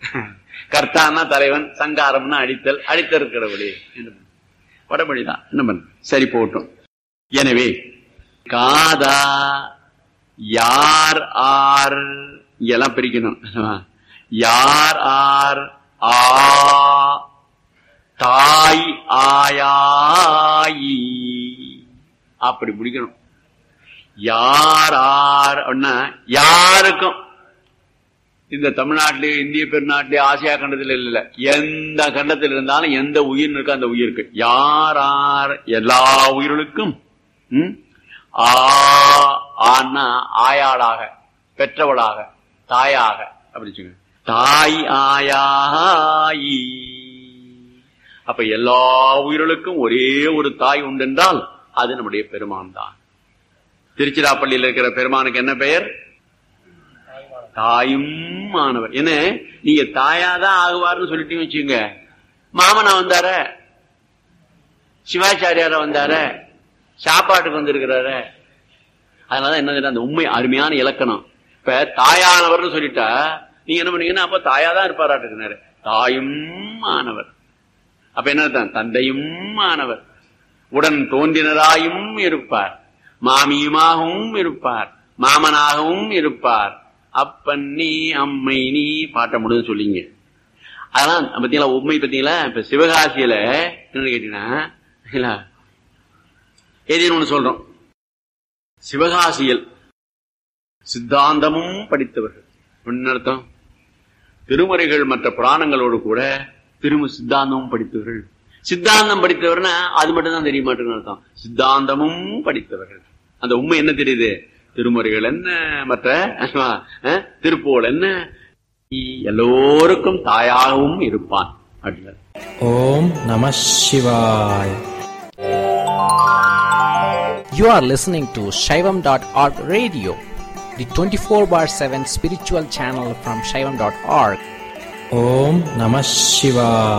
கர்த்தான்னா தலைவன் சங்காரம்னா அடித்தல் அடித்திருக்கிறவளே என்று வடமொழிதான் என்ன பண்ண சரி போட்டும் எனவே காதா யார் ஆர் இங்கெல்லாம் பிரிக்கணும் யார் ஆர் ஆ தாய் ஆயாயி அப்படி முடிக்கணும் யார் ஆர் அப்படின்னா யாருக்கும் இந்த தமிழ்நாட்டிலே இந்திய பெருநாட்டிலே ஆசியா கண்டத்தில் இல்ல எந்த கண்டத்தில் இருந்தாலும் எந்த உயிர் இருக்கோ அந்த உயிருக்கு யார் ஆர் எல்லா உயிர்களுக்கும் ம்? ஆ ஆன்னா ஆயாளாக பெற்றவளாக தாயாக அப்படி சொல்லுங்க தாய் ஆயாயி அப்ப எல்லா உயிர்களுக்கும் ஒரே ஒரு தாய் உண்டென்றால் அது நம்முடைய பெருமான் தான் திருச்சிராப்பள்ளியில் இருக்கிற பெருமானுக்கு என்ன பெயர் தாயும் மாணவர் என்ன நீங்க தாயாதான் ஆகுவார்னு சொல்லிட்டு வச்சுங்க மாமனா வந்தார சிவாச்சாரியார வந்தார சாப்பாட்டுக்கு வந்திருக்கிறாரு அதனாலதான் என்ன தெரியுது, அந்த உண்மை அருமையான இலக்கணம் இப்ப தாயானவர்னு சொல்லிட்டா நீங்க என்ன பண்ணீங்கன்னா அப்ப தாயாதான் இருப்பாராட்டுக்கிறாரு தாயும் மாணவர் அப்ப என்ன அர்த்தம்? தந்தையும் மாணவர் உடன் தோன்றினராயும் இருப்பார் மாமியுமாகவும் இருப்பார் மாமனாகவும் இருப்பார் அப்பன் நீ அம்மை நீ பாட்ட முடியும் சொல்லிங்க அதெல்லாம் பாத்தீங்களா உண்மை பாத்தீங்களா இப்ப சிவகாசியில என்னன்னு கேட்டீங்கன்னா ஏதேனும் ஒண்ணு சொல்றோம் சிவகாசியில் சித்தாந்தமும் படித்தவர்கள் என்ன அர்த்தம் திருமறைகள் மற்ற புராணங்களோடு கூட திரும சித்தாந்தமும் படித்தவர்கள் சித்தாந்தம் படித்தவர்னா அது மட்டும் தான் தெரிய மாட்டேங்குன்னு அர்த்தம் சித்தாந்தமும் படித்தவர்கள் அந்த உண்மை என்ன தெரியுது திருமுறைகள் என்ன மற்ற அஹ், திருப்போல் என்ன எல்லோருக்கும் தாயாகவும் இருப்பான் அப்படின்னாரு ஓம் நம சிவாய் You are listening to Shaivam.org radio, the 24 bar 7 spiritual channel from Shaivam.org. Om Namah Shivaya.